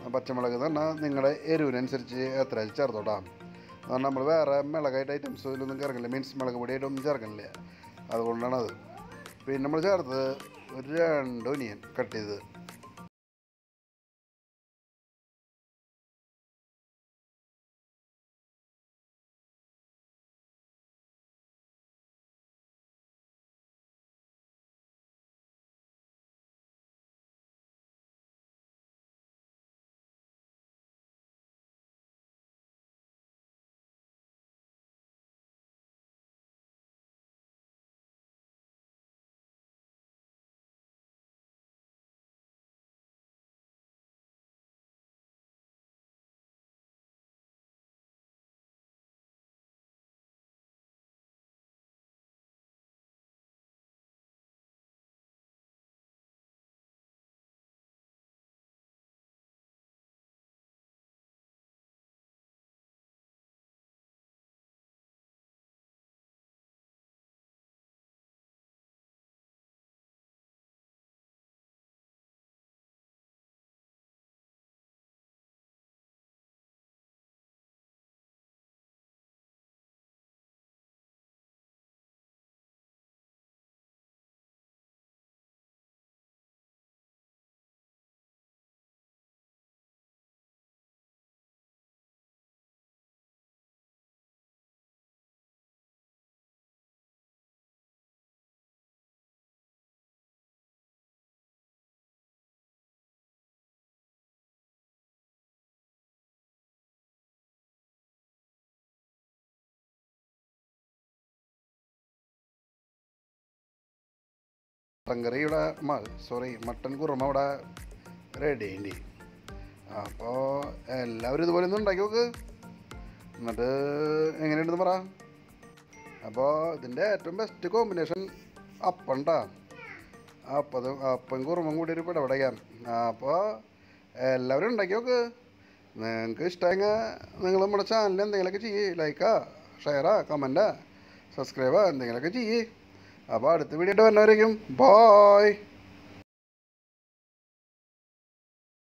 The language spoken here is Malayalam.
പച്ചമുളക് എന്ന് പറഞ്ഞാൽ നിങ്ങളുടെ എരിവിനനുസരിച്ച് എത്ര ചേർത്തോട്ടാ എന്ന് പറഞ്ഞാൽ നമ്മൾ വേറെ മുളകായിട്ട് ഐറ്റംസ് ഇതിലൊന്നും ചേർക്കില്ല മീൻസ് മുളക് പൊടിയായിട്ടൊന്നും ചേർക്കണില്ല അതുകൊണ്ടാണത് പിന്നെ നമ്മൾ ചേർത്തത് ഒരു രണ്ട് ഒനിയൻ കട്ട് ചെയ്ത് മട്ടൻ കറി ഇവിടെ സോറി മട്ടൻ കുറുമ ഇവിടെ റെഡി ആയിട്ടുണ്ട് അപ്പോൾ എല്ലാവരും ഇതുപോലെ ഒന്ന് ഉണ്ടാക്കി നോക്ക് എന്നിട്ട് എങ്ങനെയുണ്ടെന്ന് പറ അപ്പോൾ ഇതിൻ്റെ ഏറ്റവും ബെസ്റ്റ് കോമ്പിനേഷൻ അപ്പണ്ടാ അപ്പം അപ്പം കുറുമം കൂടി ഒരു പിടപെടയ്ക്കാൻ അപ്പോൾ എല്ലാവരും ഉണ്ടാക്കി നോക്ക് നിങ്ങൾക്ക് ഇഷ്ടമെങ്കിൽ നിങ്ങൾ നമ്മുടെ ചാനലിൽ എന്തെങ്കിലുമൊക്കെ ചെയ്യേ ലൈക്കാ ഷെയറാ കമൻറ്റാ സബ്സ്ക്രൈബാ എന്തെങ്കിലുമൊക്കെ ചെയ്യേ അപ്പോൾ അടുത്ത വീഡിയോ ആയിട്ട് വരുന്നവരേക്കും ബായ്